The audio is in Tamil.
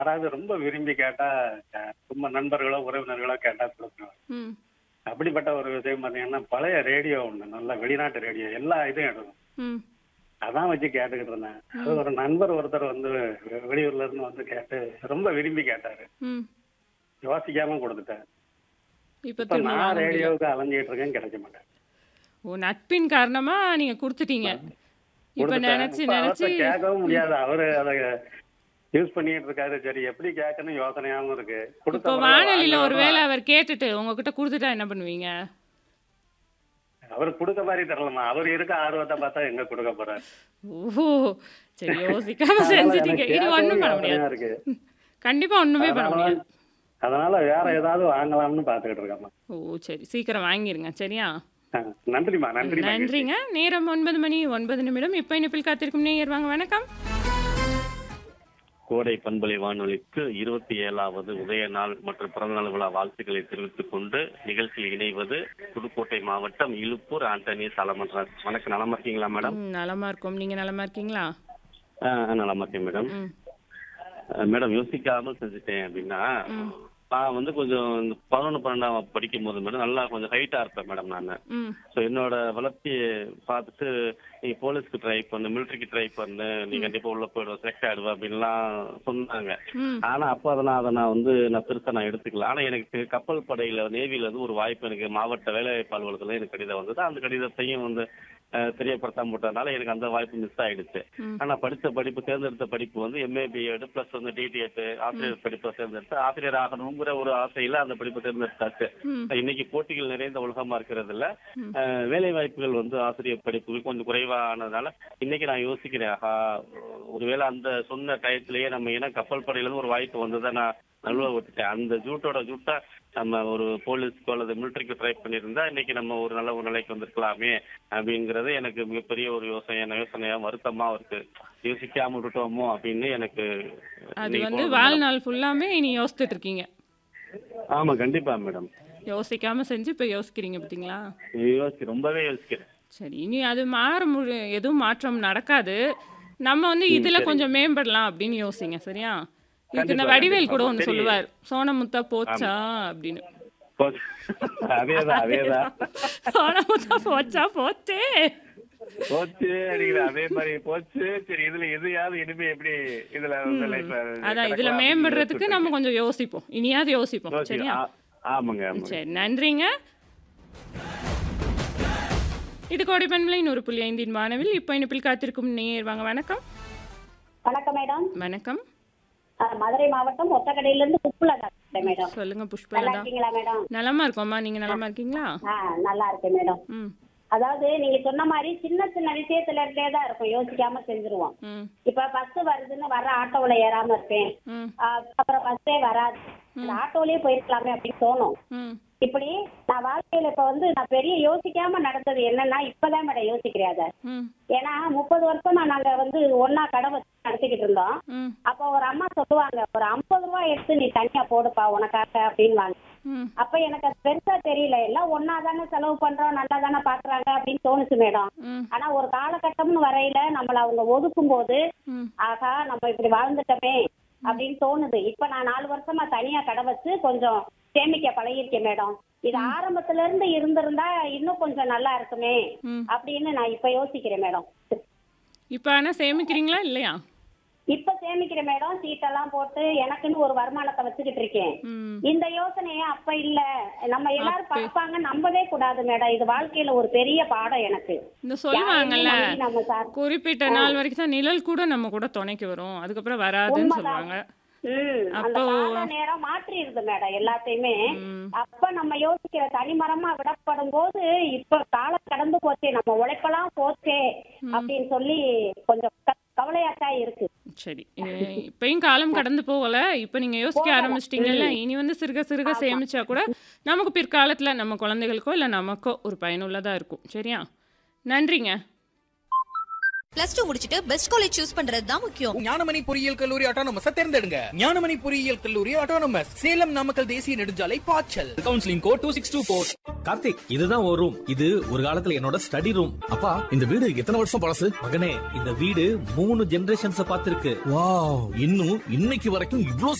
யாராவது ரொம்ப விரும்பி கேட்டா அஹ், ரொம்ப நண்பர்களோ உறவினர்களோ கேட்டா கொடுக்குறோம் ம் அப்படிப்பட்ட ஒரு விஷயம் பார்த்தீங்கன்னா பழைய ரேடியோ ஒண்ணு நல்ல வெளிநாட்டு ரேடியோ எல்லா இதையும் எடுக்கும் ம் அதான் வச்சு கேட்டுக்கிட்டு இருந்தேன் அது ஒரு நண்பர் ஒருத்தர் வந்து வெ- வெளியூர்ல இருந்து வந்து கேட்டு ரொம்ப விரும்பி கேட்டாரு ம் யோசிக்காம கொடுத்துட்டேன் இப்போ இப்ப திரும்ப நான் வாங்க முடியல ரேடியோவுக்கு அலைஞ்சிட்டு இருக்கேன் கிடைக்க மாட்டேன் ஓ நட்பின் காரணமா நீங்க கொடுத்துட்டீங்க இப்போ கொடுத்துட்டேன் நினைச்சு இப்ப நினைச்சு அவர்ட்ட கேட்கவும் முடியாது அவரு அதை யூஸ் பண்ணிட்டு இருக்காரு சரி எப்படி கேட்கணும் யோசனையாவும் இருக்கு கொடுத்த இப்போ பிறகு வானொலியில வாங்க, ஒருவேளை அவர் கேட்டுட்டு உங்ககிட்ட கொடுத்துட்டா என்ன பண்ணுவீங்க அவர் கொடுக்க மாதிரி தரலாமா அவர் இருக்க ஆர்வத்தை பார்த்தா எங்க கொடுக்க போறாரு ஓ சரி யோசிக்காம அதனால செஞ்சுட்டீங்க எனக்கு இது கேட்கவும் ஒண்ணும் பண்ண யோசனையா முடியாது இருக்கு கண்டிப்பா ஒண்ணுமே பண்ண அதனால முடியாது அதனால வேற ஏதாவது வாங்கலாம்னு பாத்துக்கிட்டு இருக்கேம்மா ஓ சரி சீக்கிரம் வாங்கிருங்க சரியா ஆ, நன்றிம்மா நன்றிம்மா நன்றிங்க நேரம் ஒன்பது மணி ஒன்பது நிமிடம் இப்போ இனிப்பில் காத்திருக்கும் நேயர் வாங்க வணக்கம் கோடை பண்பலை வானொலிக்கு இருபத்தி ஏழாவது உதய நாள் மற்றும் பிறந்தநாள் விழா வாழ்த்துக்களை தெரிவித்துக் கொண்டு நிகழ்ச்சியில் இணைவது புதுக்கோட்டை மாவட்டம் இலுப்பூர் ஆண்டனி சாலமன்றார் வணக்கம் நலமா இருக்கீங்களா மேடம் ம், நலமா இருக்கும் நீங்க நலமா இருக்கீங்களா ஆ, நலமா இருக்கேன் மேடம் ம் ஆ, மேடம் யோசிக்காம செஞ்சுட்டேன் அப்படின்னா நான் வந்து கொஞ்சம் இந்த பதினொன்று பன்னெண்டாம் படிக்கும் போது மேடம் நல்லா கொஞ்சம் ஹைட்டா இருப்பேன் மேடம் நான் ம் ஸோ என்னோட வளர்ச்சியை பார்த்துட்டு நீ போலீஸ்க்கு ட்ரை பண்ணு மிலிட்டரிக்கு ட்ரை பண்ணு நீ கண்டிப்பா உள்ள போயிடுவ செலக்ட் ஆயிடுவ அப்படின்லாம் சொன்னாங்க ம் ஆனா அப்ப அதை நான் அதை நான் வந்து நான் பெருசா நான் எடுத்துக்கல ஆனா எனக்கு கப்பல் படையில நேவில வந்து ஒரு வாய்ப்பு எனக்கு மாவட்ட வேலைவாய்ப்பு அலுவலகத்துல எனக்கு கடிதம் வந்தது அந்த கடிதத்தையும் வந்து அஹ், தெரியப்படுத்தாம விட்டதுனால எனக்கு அந்த வாய்ப்பு மிஸ் ஆயிடுச்சு ம். ஆனா படிச்ச படிப்பு தேர்ந்தெடுத்த படிப்பு வந்து எம்ஏ பிஎட் பிளஸ் வந்து டிடிஎட் ஆசிரியர் படிப்பை தேர்ந்தெடுத்து ஆசிரியர் ஆகணுங்கிற ஒரு ஆசையில அந்த படிப்பை தேர்ந்தெடுத்தாச்சு ம் இன்னைக்கு போட்டிகள் நிறைந்த உலகமா இருக்கிறதுல அஹ், வேலை வாய்ப்புகள் வந்து ஆசிரியர் படிப்புகள் கொஞ்சம் குறைவானதுனால இன்னைக்கு நான் யோசிக்கிறேன் ஆஹா ஒருவேளை அந்த சொன்ன டயத்திலேயே நம்ம ஏன்னா கப்பல் படையில இருந்து ஒரு வாய்ப்பு வந்ததை நான் நழுவ விட்டுட்டேன் அந்த ஜூட்டோட ஜூட்டா நம்ம ஒரு போலீஸ்க்கோ அல்லது மிலிட்டரிக்கு ட்ரை பண்ணியிருந்தா இன்னைக்கு நம்ம ஒரு நல்ல ஒரு நிலைக்கு வந்திருக்கலாமே அப்படிங்கிறது எனக்கு மிகப்பெரிய ஒரு யோசனை யோசனையா வருத்தமா இருக்கு யோசிக்காம விட்டுட்டோமோ அப்படின்னு எனக்கு அது இன்னைக்கு வந்து தோணுது வாழ்நாள் ஃபுல்லாமே நீ யோசித்துட்டு இருக்கீங்க மேடம். ஆமா கண்டிப்பா மேடம் யோசிக்காம செஞ்சு இப்போ யோசிக்கிறீங்க பார்த்தீங்களா யோசிக்க ரொம்பவே யோசிக்கிறேன் சரி இனி அது மாற முடி எதுவும் மாற்றம் நடக்காது நம்ம வந்து இதுல கொஞ்சம் மேம்படலாம் அப்படின்னு யோசிங்க சரியா இதுக்கு இந்த கண்டிப்பா, வடிவேல் கூட கண்டிப்பா. ஒன்று சரி. சொல்லுவார் சோனமுத்தா போச்சா அப்படின்னு போச்சு. அதேதான் அதேதான் சோனமுத்தா போச்சா போச்சே போச்சு அடிக்கிற அதே மாதிரி போச்சு சரி இதுல எதையாவது இனிமே எப்படி இதுல வந்து life அ அதான் இதுல கிடக்கலாம் மேம்படுறதுக்கு அப்படின்னு நம்ம கொஞ்சம் யோசிப்போம் இனியாவது யோசிப்போம் யோசிச்சு- சரியா ஆ- ஆமாங்க ஆமாங்க சரி நன்றிங்க இது கோடைப்பண்பலை நூறு புள்ளி ஐந்தின் வானவில் இப்போ இனிப்பில் காத்திருக்கும் நேர் வாங்க வணக்கம் வணக்கம் மேடம் வணக்கம் அஹ் மதுரை மாவட்டம் ஒத்தக்கடையில இருந்து புஷ்பலதா பேசுறேன் மேடம் சொல்லுங்க நல்லா புஷ்பலதா இருக்கீங்களா மேடம் நலமா இருக்கோம்மா நீங்க நலமா இருக்கீங்களா ஆ நல்லா இருக்கேன் மேடம் ம் அதாவது நீங்க சொன்ன மாதிரி சின்ன சின்ன விஷயத்துல இருந்தே தான் இருக்கும் யோசிக்காம செஞ்சுருவோம் ம் இப்ப பஸ் வருதுன்னு வர ஆட்டோவுல ஏறாம இருப்பேன் ம் ஆஹ் அப்புறம் பஸ்ஸே வராது அந்த ஆட்டோலயே போயிருக்கலாமே அப்படின்னு தோணும் ம் இப்படி நான் வாழ்க்கையில இப்ப வந்து நான் பெரிய யோசிக்காம நடந்தது என்னன்னா இப்பதான் மேடம் யோசிக்கிறேன் அதை ம் ஏன்னா முப்பது வருஷமா நாங்க வந்து ஒன்னா கடை வச்சு நடத்திக்கிட்டு இருந்தோம் ம் அப்போ ஒரு அம்மா சொல்லுவாங்க ஒரு ஐம்பது ரூபாய் எடுத்து நீ தனியா போடுப்பா உனக்காக அப்படின்வாங்க ம் அப்ப எனக்கு அது பெருசா தெரியல எல்லாம் ஒன்னா தானே செலவு பண்றோம் நல்லா தானே பாக்குறாங்க அப்படின்னு தோணுச்சு மேடம் ம் ஆனா ஒரு காலகட்டம்னு வரையில நம்மள அவங்க ஒதுக்கும் போது ம் ஆகா நம்ம இப்படி வாழ்ந்துட்டோமே அப்படின்னு தோணுது இப்ப நான் நாலு வருஷமா தனியா கடை வச்சு கொஞ்சம் சேமிக்க பழகிருக்கேன் மேடம் இது ஆரம்பத்துல இருந்து இருந்திருந்தா இன்னும் கொஞ்சம் நல்லா இருக்குமே ம் அப்படின்னு நான் இப்ப யோசிக்கிறேன் மேடம் இப்போ ஆனால் சேமிக்கிறீங்களா இல்லையா இப்ப சேமிக்கிறேன் மேடம் சீட்டெல்லாம் போட்டு எனக்குன்னு ஒரு வருமானத்தை வச்சுக்கிட்டு இருக்கேன் ம் இந்த யோசனையே அப்ப இல்ல நம்ம எல்லாரும் பார்ப்பாங்க நம்பவே கூடாது மேடம் இது வாழ்க்கையில ஒரு பெரிய பாடம் எனக்கு இந்த சொல்லுவாங்கல்ல யாரையுமே நம்பி நம்ம சார் குறிப்பிட்ட நாள் வரைக்கும் தான் நிழல் கூட நம்ம கூட துணைக்கு வரும் அதுக்கப்புறம் வராதுன்னு உண்மைதான். சொல்லுவாங்க ம் அந்த அப்போ- கால நேரம் மாற்றிடுது மேடம் எல்லாத்தையுமே ம் அப்ப நம்ம யோசிக்கிற தனிமரமா விடப்படும் போது இப்ப காலம் கடந்து போச்சே நம்ம உழைப்பெல்லாம் போச்சே அப்படின்னு சொல்லி கொஞ்சம் க- கவலையாத்தான் இருக்கு சரி எ- இப்பயும் காலம் கடந்து போகல இப்போ நீங்க யோசிக்க ஆரம்பிச்சிட்டீங்கல்ல இனி வந்து சிறுக சிறுக சேமிச்சா கூட நமக்கு பிற்காலத்துல நம்ம குழந்தைகளுக்கோ இல்லை நமக்கோ ஒரு பயனுள்ளதா இருக்கும் சரியா நன்றிங்க பிளஸ் டூ முடிச்சிட்டு பெஸ்ட் காலேஜ் சூஸ் பண்றது தான் முக்கியம் ஞானமணி பொறியியல் கல்லூரி ஆட்டோனமஸ் தேர்ந்தெடுங்க ஞானமணி பொறியியல் கல்லூரி ஆட்டோனமஸ் சேலம் நாமக்கல் தேசிய நெடுஞ்சாலை பாய்ச்சல் counselling code two six two four Karthik இதுதான் ஒரு ரூம் இது ஒரு காலத்துல என்னோட ஸ்டடி ரூம் அப்பா இந்த வீடு எத்தனை வருஷம் பழசு மகனே இந்த வீடு மூணு ஜெனரேஷன்ஸ் பார்த்திருக்கு வாவ் இன்னும் இன்னைக்கு வரைக்கும் இவ்ளோ